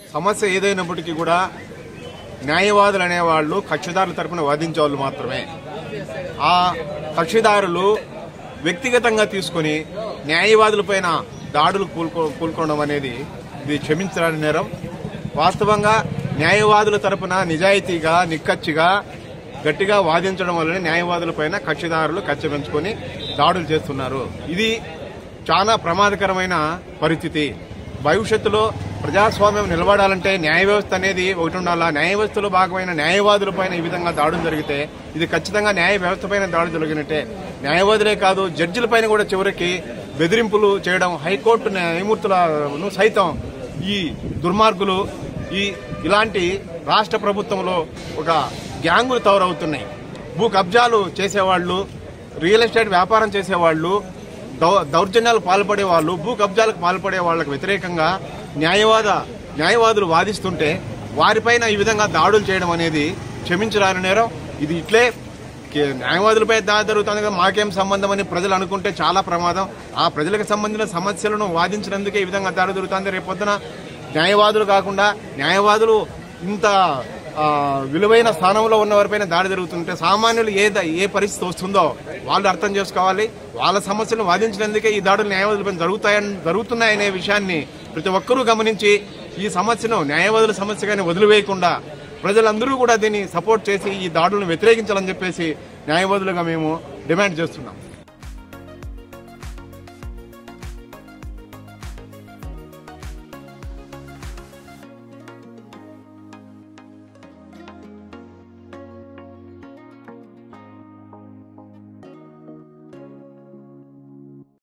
సమస్య ఏదైనప్పటికీ కూడా న్యాయవాదులు అనేవాళ్ళు కక్షిదారుల తరపున వాదించే వాళ్ళు మాత్రమే ఆ కక్షిదారులు వ్యక్తిగతంగా తీసుకొని న్యాయవాదులపైన దాడులు కూల్కో కూల్కోవడం అనేది ఇది క్షమించరాని నేరం వాస్తవంగా న్యాయవాదుల తరపున నిజాయితీగా నిక్కచ్చిగా గట్టిగా వాదించడం వల్లనే న్యాయవాదులపైన కక్షిదారులు కచ్చ పెంచుకొని దాడులు చేస్తున్నారు ఇది చాలా ప్రమాదకరమైన పరిస్థితి భవిష్యత్తులో ప్రజాస్వామ్యం నిలబడాలంటే న్యాయ వ్యవస్థ అనేది ఒకటి ఉండాలా న్యాయ వ్యవస్థలో భాగమైన న్యాయవాదుల పైన ఈ విధంగా దాడులు జరిగితే ఇది ఖచ్చితంగా న్యాయ వ్యవస్థ పైన దాడులు జరిగినట్టే న్యాయవాదులే కాదు జడ్జిల పైన కూడా చివరికి బెదిరింపులు చేయడం హైకోర్టు న్యాయమూర్తులను సైతం ఈ దుర్మార్గులు ఈ ఇలాంటి రాష్ట్ర ప్రభుత్వంలో ఒక గ్యాంగులు తవరవుతున్నాయి భూ కబ్జాలు చేసేవాళ్ళు రియల్ ఎస్టేట్ వ్యాపారం చేసేవాళ్ళు దౌ- దౌర్జన్యాలకు పాల్పడే వాళ్ళు భూ కబ్జాలకు పాల్పడే వాళ్ళకు వ్యతిరేకంగా న్యాయవాద న్యాయవాదులు వాదిస్తుంటే వారిపైన ఈ విధంగా దాడులు చేయడం అనేది క్షమించరాని నేరం ఇది ఇట్లే కే- న్యాయవాదులపై దాడి జరుగుతుంది కదా మాకేం సంబంధం అని ప్రజలు అనుకుంటే చాలా ప్రమాదం ఆ ప్రజలకు సంబంధించిన సమస్యలను వాదించినందుకే ఈ విధంగా దాడి జరుగుతుంది రేపొద్దున న్యాయవాదులు కాకుండా న్యాయవాదులు ఇంత ఆ, విలువైన స్థానంలో ఉన్న వారిపైన దాడి జరుగుతుంటే సామాన్యులు ఏ ద- ఏ పరిస్థితి వస్తుందో వాళ్ళు అర్థం చేసుకోవాలి వాళ్ళ సమస్యలను వాదించినందుకే ఈ దాడులు న్యాయవాదులపైన జరుగుతాయని జరుగుతున్నాయనే విషయాన్ని ప్రతి ఒక్కరూ గమనించి ఈ సమస్యను న్యాయవాదుల సమస్యగానే వదిలివేయకుండా ప్రజలందరూ కూడా దీన్ని సపోర్ట్ చేసి ఈ దాడులను వ్యతిరేకించాలని చెప్పేసి న్యాయవాదులుగా మేము డిమాండ్ చేస్తున్నాం